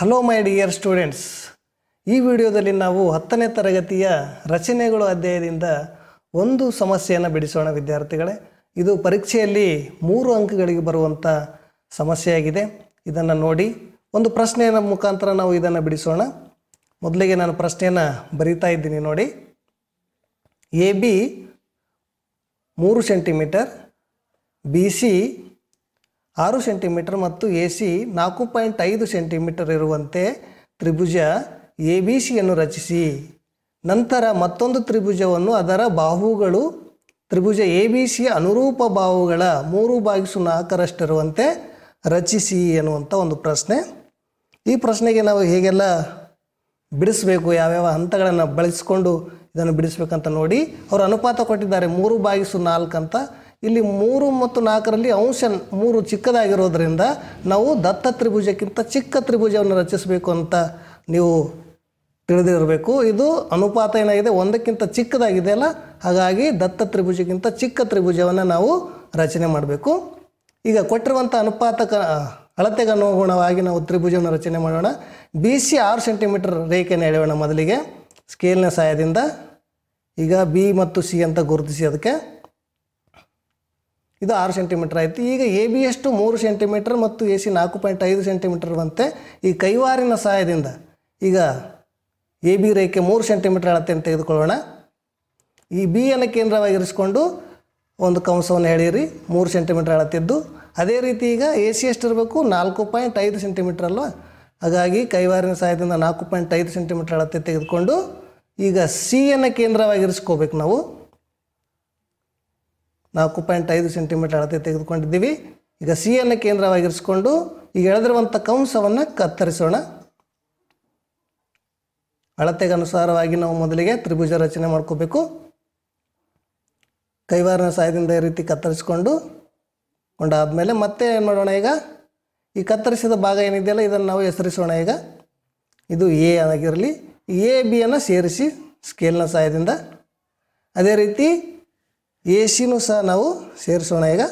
hello my dear students ಈ ವಿಡಿಯೋದಲ್ಲಿ ನಾವು ಹತ್ತನೇ ತರಗತಿಯ ರಚನೆಗಳು ಅಧ್ಯಾಯದಿಂದ ಒಂದು ಸಮಸ್ಯೆಯನ್ನು ಬಿಡಿಸೋಣ ವಿದ್ಯಾರ್ಥಿಗಳೇ ಇದು ಪರೀಕ್ಷೆಯಲ್ಲಿ ಮೂರು ಅಂಕಗಳಿಗೆ ಬರುವಂಥ ಸಮಸ್ಯೆಯಾಗಿದೆ ಇದನ್ನು ನೋಡಿ ಒಂದು ಪ್ರಶ್ನೆಯ ಮುಖಾಂತರ ನಾವು ಇದನ್ನು ಬಿಡಿಸೋಣ ಮೊದಲಿಗೆ ನಾನು ಪ್ರಶ್ನೆಯನ್ನು ಬರಿತಾ ಇದ್ದೀನಿ ನೋಡಿ ಎ ಬಿ ಮೂರು ಸೆಂಟಿಮೀಟರ್ ಬಿ ಸಿ ಆರು ಸೆಂಟಿಮೀಟರ್ ಮತ್ತು ಎ ಸಿ ನಾಲ್ಕು ಪಾಯಿಂಟ್ ಐದು ಸೆಂಟಿಮೀಟರ್ ಇರುವಂತೆ ತ್ರಿಭುಜ ಎ ಬಿ ಸಿಯನ್ನು ರಚಿಸಿ ನಂತರ ಮತ್ತೊಂದು ತ್ರಿಭುಜವನ್ನು ಅದರ ಬಾಹುಗಳು ತ್ರಿಭುಜ ಎ ಬಿ ಸಿಯ ಅನುರೂಪ ಬಾಹುಗಳ ಮೂರು ಬಾಗಿಸು ನಾಲ್ಕರಷ್ಟಿರುವಂತೆ ರಚಿಸಿ ಎನ್ನುವಂಥ ಒಂದು ಪ್ರಶ್ನೆ ಈ ಪ್ರಶ್ನೆಗೆ ನಾವು ಹೇಗೆಲ್ಲ ಬಿಡಿಸಬೇಕು ಯಾವ್ಯಾವ ಹಂತಗಳನ್ನು ಬಳಸಿಕೊಂಡು ಇದನ್ನು ಬಿಡಿಸ್ಬೇಕಂತ ನೋಡಿ ಅವರು ಅನುಪಾತ ಕೊಟ್ಟಿದ್ದಾರೆ ಮೂರು ಬಾಗಿಸು ನಾಲ್ಕು ಅಂತ ಇಲ್ಲಿ ಮೂರು ಮತ್ತು ನಾಲ್ಕರಲ್ಲಿ ಅಂಶ ಮೂರು ಚಿಕ್ಕದಾಗಿರೋದ್ರಿಂದ ನಾವು ದತ್ತ ತ್ರಿಭುಜಕ್ಕಿಂತ ಚಿಕ್ಕ ತ್ರಿಭುಜವನ್ನು ರಚಿಸಬೇಕು ಅಂತ ನೀವು ತಿಳಿದಿರಬೇಕು ಇದು ಅನುಪಾತ ಏನಾಗಿದೆ ಒಂದಕ್ಕಿಂತ ಚಿಕ್ಕದಾಗಿದೆ ಅಲ್ಲ ಹಾಗಾಗಿ ದತ್ತ ತ್ರಿಭುಜಕ್ಕಿಂತ ಚಿಕ್ಕ ತ್ರಿಭುಜವನ್ನು ನಾವು ರಚನೆ ಮಾಡಬೇಕು ಈಗ ಕೊಟ್ಟಿರುವಂಥ ಅನುಪಾತಕ ಅಳತೆಗೆ ಅನುಗುಣವಾಗಿ ನಾವು ತ್ರಿಭುಜವನ್ನು ರಚನೆ ಮಾಡೋಣ ಬಿ ಸಿ ಆರು ಸೆಂಟಿಮೀಟರ್ ರೇಖೆಯನ್ನು ಎಳೆಯೋಣ ಮೊದಲಿಗೆ ಸ್ಕೇಲ್ನ ಸಹಾಯದಿಂದ ಈಗ ಬಿ ಮತ್ತು ಸಿ ಅಂತ ಗುರುತಿಸಿ ಅದಕ್ಕೆ ಇದು ಆರು ಸೆಂಟಿಮೀಟರ್ ಆಯಿತು ಈಗ ಎ ಬಿ ಎಷ್ಟು ಮೂರು ಸೆಂಟಿಮೀಟರ್ ಮತ್ತು ಎ ಸಿ ನಾಲ್ಕು ಪಾಯಿಂಟ್ ಐದು ಸೆಂಟಿಮೀಟರ್ ಇರುವಂತೆ ಈ ಕೈವಾರಿನ ಸಹಾಯದಿಂದ ಈಗ ಎ ಬಿ ರೇಖೆ ಮೂರು ಸೆಂಟಿಮೀಟರ್ ಅಳತೆಯನ್ನು ತೆಗೆದುಕೊಳ್ಳೋಣ ಈ ಬಿ ಅನ್ನು ಕೇಂದ್ರವಾಗಿರಿಸಿಕೊಂಡು ಒಂದು ಕಂಸವನ್ನು ಎಳೆಯಿರಿ ಮೂರು ಸೆಂಟಿಮೀಟರ್ ಅಳತಿದ್ದು ಅದೇ ರೀತಿ ಈಗ ಎ ಸಿ ಎಷ್ಟಿರಬೇಕು ನಾಲ್ಕು ಪಾಯಿಂಟ್ ಐದು ಸೆಂಟಿಮೀಟರ್ ಅಲ್ವಾ ಹಾಗಾಗಿ ಕೈವಾರಿನ ಸಹಾಯದಿಂದ ನಾಲ್ಕು ಪಾಯಿಂಟ್ ಐದು ಸೆಂಟಿಮೀಟರ್ ಅಳತೆ ತೆಗೆದುಕೊಂಡು ಈಗ ಸಿ ಅನ್ನು ಕೇಂದ್ರವಾಗಿರಿಸ್ಕೋಬೇಕು ನಾವು ನಾಲ್ಕು ಪಾಯಿಂಟ್ ಐದು ಸೆಂಟಿಮೀಟರ್ ಅಳತೆ ತೆಗೆದುಕೊಂಡಿದ್ದೀವಿ ಈಗ ಸಿ ಅನ್ನು ಕೇಂದ್ರವಾಗಿರಿಸ್ಕೊಂಡು ಈಗ ಎಳೆದಿರುವಂಥ ಕಂಸವನ್ನು ಕತ್ತರಿಸೋಣ ಅಳತೆಗೆ ಅನುಸಾರವಾಗಿ ನಾವು ಮೊದಲಿಗೆ ತ್ರಿಭುಜ ರಚನೆ ಮಾಡ್ಕೋಬೇಕು ಕೈವಾರಿನ ಸಹಾಯದಿಂದ ಈ ರೀತಿ ಕತ್ತರಿಸ್ಕೊಂಡು ಕೊಂಡಾದಮೇಲೆ ಮತ್ತೆ ಏನು ಮಾಡೋಣ ಈಗ ಈ ಕತ್ತರಿಸಿದ ಭಾಗ ಏನಿದೆಯಲ್ಲ ಇದನ್ನು ನಾವು ಹೆಸರಿಸೋಣ ಈಗ ಇದು ಎ ಆಗಿರಲಿ ಎ ಬಿಯನ್ನು ಸೇರಿಸಿ ಸ್ಕೇಲ್ನ ಸಹಾಯದಿಂದ ಅದೇ ರೀತಿ ಎ ಸಿನೂ ಸಹ ನಾವು ಸೇರಿಸೋಣ ಈಗ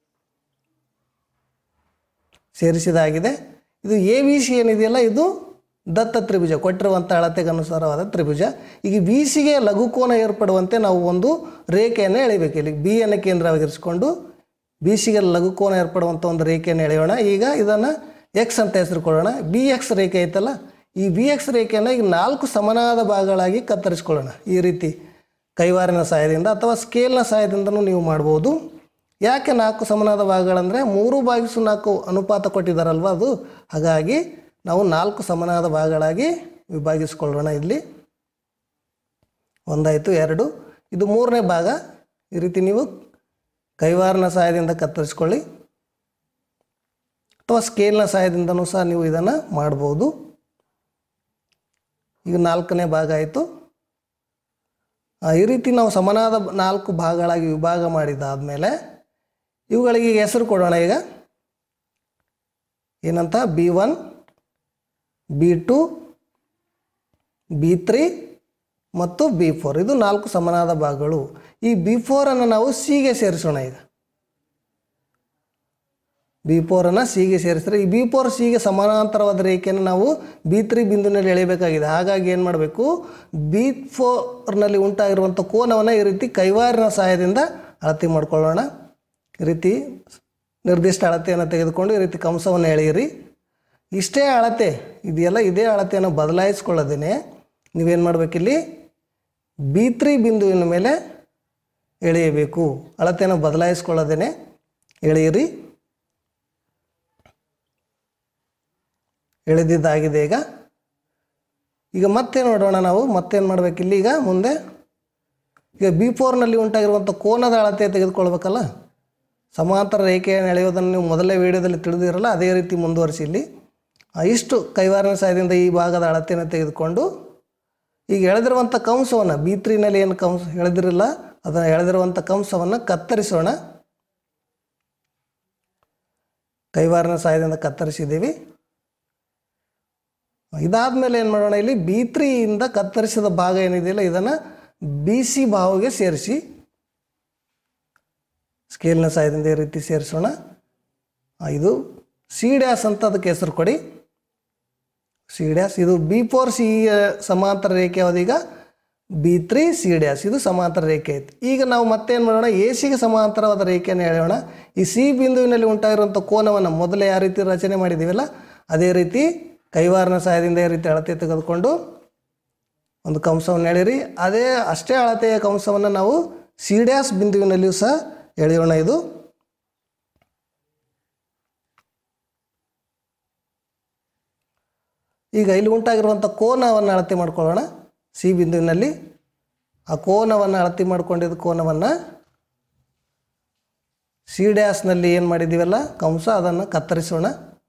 ಸೇರಿಸಿದಾಗಿದೆ ಇದು ಎ ಬಿ ಸಿ ಏನಿದೆಯಲ್ಲ ಇದು ದತ್ತ ತ್ರಿಭುಜ ಕೊಟ್ಟಿರುವಂಥ ಅಳತೆಗೆ ಅನುಸಾರವಾದ ತ್ರಿಭುಜ ಈಗ ಬಿ ಸಿಗೆ ಲಘುಕೋನ ಏರ್ಪಡುವಂತೆ ನಾವು ಒಂದು ರೇಖೆಯನ್ನು ಎಳಿಬೇಕು ಇಲ್ಲಿ ಬಿ ಅನ್ನು ಕೇಂದ್ರವಾಗಿರಿಸಿಕೊಂಡು ಬಿ ಸಿಗೆ ಲಘುಕೋನ ಏರ್ಪಡುವಂಥ ಒಂದು ರೇಖೆಯನ್ನು ಎಳೆಯೋಣ ಈಗ ಇದನ್ನು ಎಕ್ಸ್ ಅಂತ ಹೆಸರು ಕೊಡೋಣ ಬಿ ಎಕ್ಸ್ ರೇಖೆ ಐತಲ್ಲ ಈ ಬಿ ಎಕ್ಸ್ ರೇಖೆಯನ್ನು ಈಗ ನಾಲ್ಕು ಸಮನಾದ ಭಾಗಗಳಾಗಿ ಕತ್ತರಿಸ್ಕೊಳ್ಳೋಣ ಈ ರೀತಿ ಕೈವಾರಿನ ಸಹಾಯದಿಂದ ಅಥವಾ ಸ್ಕೇಲ್ನ ಸಹಾಯದಿಂದನೂ ನೀವು ಮಾಡ್ಬೋದು ಯಾಕೆ ನಾಲ್ಕು ಸಮನಾದ ಭಾಗಗಳಂದರೆ ಮೂರು ಬಾಗಿಸು ನಾಲ್ಕು ಅನುಪಾತ ಕೊಟ್ಟಿದ್ದಾರಲ್ವ ಅದು ಹಾಗಾಗಿ ನಾವು ನಾಲ್ಕು ಸಮನಾದ ಭಾಗಗಳಾಗಿ ವಿಭಾಗಿಸ್ಕೊಳ್ಳೋಣ ಇಲ್ಲಿ ಒಂದಾಯಿತು ಎರಡು ಇದು ಮೂರನೇ ಭಾಗ ಈ ರೀತಿ ನೀವು ಕೈವಾರನ ಸಹಾಯದಿಂದ ಕತ್ತರಿಸ್ಕೊಳ್ಳಿ ಅಥವಾ ಸ್ಕೇಲ್ನ ಸಹಾಯದಿಂದನೂ ಸಹ ನೀವು ಇದನ್ನು ಮಾಡ್ಬೋದು ಈಗ ನಾಲ್ಕನೇ ಭಾಗ ಆಯಿತು ಈ ರೀತಿ ನಾವು ಸಮನಾದ ನಾಲ್ಕು ಭಾಗಗಳಾಗಿ ವಿಭಾಗ ಮಾಡಿದಾದಮೇಲೆ ಇವುಗಳಿಗೆ ಈಗ ಹೆಸರು ಕೊಡೋಣ ಈಗ ಏನಂತ B one B two B three ಮತ್ತು ಬಿ ಫೋರ್ ಇದು ನಾಲ್ಕು ಸಮನಾದ ಭಾಗಗಳು ಈ ಬಿ ಫೋರನ್ನು ನಾವು ಸಿಗೆ ಸೇರಿಸೋಣ ಈಗ ಬಿ ಫೋರನ್ನು ಸಿಗೆ ಸೇರಿಸಿದ್ರೆ ಈ ಬಿ ಫೋರ್ ಸಿಗೆ ಸಮಾನಾಂತರವಾದ ರೇಖೆಯನ್ನು ನಾವು ಬಿ ತ್ರೀ ಬಿಂದುನಲ್ಲಿ ಎಳೆಯಬೇಕಾಗಿದೆ ಹಾಗಾಗಿ ಏನು ಮಾಡಬೇಕು ಬಿ ಫೋರ್ನಲ್ಲಿ ಉಂಟಾಗಿರುವಂಥ ಕೋನವನ್ನು ಈ ರೀತಿ ಕೈವಾರಿನ ಸಹಾಯದಿಂದ ಅಳತೆ ಮಾಡ್ಕೊಳ್ಳೋಣ ಈ ರೀತಿ ನಿರ್ದಿಷ್ಟ ಅಳತೆಯನ್ನು ತೆಗೆದುಕೊಂಡು ಈ ರೀತಿ ಕಂಸವನ್ನು ಎಳೆಯಿರಿ ಇಷ್ಟೇ ಅಳತೆ ಇದೆಯಲ್ಲ ಇದೇ ಅಳತೆಯನ್ನು ಬದಲಾಯಿಸ್ಕೊಳ್ಳೋದೇನೆ ನೀವೇನು ಮಾಡಬೇಕಿಲ್ಲಿ ಬಿ ತ್ರೀ ಬಿಂದುವಿನ ಮೇಲೆ ಎಳೆಯಬೇಕು ಅಳತೆಯನ್ನು ಬದಲಾಯಿಸ್ಕೊಳ್ಳೋದೇನೆ ಎಳೆಯಿರಿ ಎಳೆದಿದ್ದಾಗಿದೆ ಈಗ ಈಗ ಮತ್ತೆ ನೋಡೋಣ ನಾವು ಮತ್ತೇನು ಮಾಡಬೇಕಿಲ್ಲಿ ಈಗ ಮುಂದೆ ಈಗ ಬಿ ಫೋರ್ನಲ್ಲಿ ಉಂಟಾಗಿರುವಂಥ ಕೋನದ ಅಳತೆ ತೆಗೆದುಕೊಳ್ಬೇಕಲ್ಲ ಸಮಾಂತರ ರೇಖೆಯನ್ನು ಎಳೆಯೋದನ್ನು ನೀವು ಮೊದಲೇ ವಿಡಿಯೋದಲ್ಲಿ ತಿಳಿದಿರಲ್ಲ ಅದೇ ರೀತಿ ಮುಂದುವರಿಸಿ ಇಲ್ಲಿ ಇಷ್ಟು ಕೈವಾರಿನ ಸಹಾಯದಿಂದ ಈ ಭಾಗದ ಅಳತೆಯನ್ನು ತೆಗೆದುಕೊಂಡು ಈಗ ಎಳೆದಿರುವಂಥ ಕಂಸವನ್ನು ಬಿ ತ್ರೀನಲ್ಲಿ ಏನು ಕಂಸ ಎಳೆದಿರಲ್ಲ ಅದನ್ನು ಎಳೆದಿರುವಂಥ ಕಂಸವನ್ನು ಕತ್ತರಿಸೋಣ ಕೈವಾರಿನ ಸಹಾಯದಿಂದ ಕತ್ತರಿಸಿದ್ದೀವಿ ಇದಾದಮೇಲೆ ಏನು ಮಾಡೋಣ ಇಲ್ಲಿ ಬಿ ತ್ರೀಯಿಂದ ಕತ್ತರಿಸಿದ ಭಾಗ ಏನಿದೆಯಲ್ಲ ಇದನ್ನು ಬಿ ಸಿ ಭಾವಗೆ ಸೇರಿಸಿ ಸ್ಕೇಲ್ನ ಸಹಾಯದಿಂದ ಈ ರೀತಿ ಸೇರಿಸೋಣ ಆ, ಇದು ಸಿ ಡ್ಯಾಸ್ ಅಂತ ಅದಕ್ಕೆ ಹೆಸರು ಕೊಡಿ ಸಿ ಡ್ಯಾಸ್ ಇದು ಬಿ ಫೋರ್ ಸಿ ಸಮಾಂತರ ರೇಖೆ ಯಾವ್ದೀಗ ಬಿ ತ್ರೀ ಸಿ ಡ್ಯಾಸ್ ಇದು ಸಮಾಂತರ ರೇಖೆ ಐತಿ ಈಗ ನಾವು ಮತ್ತೇನು ಮಾಡೋಣ ಎ ಸಿಗೆ ಸಮಾಂತರವಾದ ರೇಖೆಯನ್ನು ಹೇಳೋಣ ಈ ಸಿ ಬಿಂದುವಿನಲ್ಲಿ ಉಂಟಾಗಿರುವಂಥ ಕೋನವನ್ನು ಮೊದಲೇ ಯಾವ ರೀತಿ ರಚನೆ ಮಾಡಿದ್ದೀವಲ್ಲ ಅದೇ ರೀತಿ ಕೈವಾರನ ಸಹಾಯದಿಂದ ಈ ರೀತಿ ಅಳತೆ ತೆಗೆದುಕೊಂಡು ಒಂದು ಕಂಸವನ್ನು ಎಳೆಯಿರಿ ಅದೇ ಅಷ್ಟೇ ಅಳತೆಯ ಕಂಸವನ್ನು ನಾವು ಸಿ ಡ್ಯಾಸ್ ಬಿಂದುವಿನಲ್ಲಿಯೂ ಸಹ ಎಳೆಯೋಣ ಇದು ಈಗ ಇಲ್ಲಿ ಉಂಟಾಗಿರುವಂಥ ಕೋನವನ್ನು ಅಳತೆ ಮಾಡ್ಕೊಳ್ಳೋಣ ಸಿ ಬಿಂದುವಿನಲ್ಲಿ ಆ ಕೋನವನ್ನು ಅಳತೆ ಮಾಡ್ಕೊಂಡಿದ್ದ ಕೋನವನ್ನು ಸಿ ಡ್ಯಾಸ್ನಲ್ಲಿ ಏನು ಮಾಡಿದ್ದೀವಲ್ಲ ಕಂಸ ಅದನ್ನು ಕತ್ತರಿಸೋಣ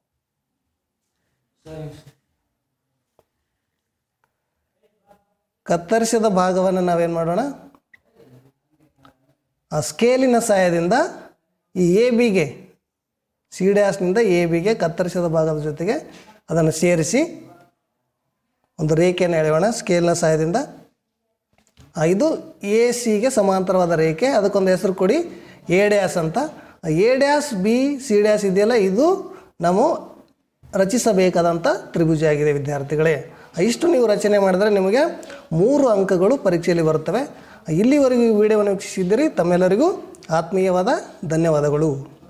ಕತ್ತರಿಸಿದ ಭಾಗವನ್ನು ನಾವೇನು ಮಾಡೋಣ ಆ ಸ್ಕೇಲಿನ ಸಹಾಯದಿಂದ ಈ ಎ ಬಿಗೆ ಸಿ ಡ್ಯಾಸ್ನಿಂದ ಎ ಬಿಗೆ ಕತ್ತರಿಸಿದ ಭಾಗದ ಜೊತೆಗೆ ಅದನ್ನು ಸೇರಿಸಿ ಒಂದು ರೇಖೆಯನ್ನು ಎಳೆಯೋಣ ಸ್ಕೇಲ್ನ ಸಹಾಯದಿಂದ ಆ, ಇದು ಎ ಸಿಗೆ ಸಮಾಂತರವಾದ ರೇಖೆ ಅದಕ್ಕೊಂದು ಹೆಸರು ಕೊಡಿ ಎ ಡ್ಯಾಸ್ ಅಂತ ಆ A dash B C dash ಇದೆಯಲ್ಲ ಇದು ನಾವು ರಚಿಸಬೇಕಾದಂಥ ತ್ರಿಭುಜ ಆಗಿದೆ ವಿದ್ಯಾರ್ಥಿಗಳೇ ಇಷ್ಟು ನೀವು ರಚನೆ ಮಾಡಿದರೆ ನಿಮಗೆ ಮೂರು ಅಂಕಗಳು ಪರೀಕ್ಷೆಯಲ್ಲಿ ಬರುತ್ತವೆ ಇಲ್ಲಿವರೆಗೂ ಈ ವಿಡಿಯೋವನ್ನು ವೀಕ್ಷಿಸಿದ್ದೀರಿ ತಮ್ಮೆಲ್ಲರಿಗೂ ಆತ್ಮೀಯವಾದ ಧನ್ಯವಾದಗಳು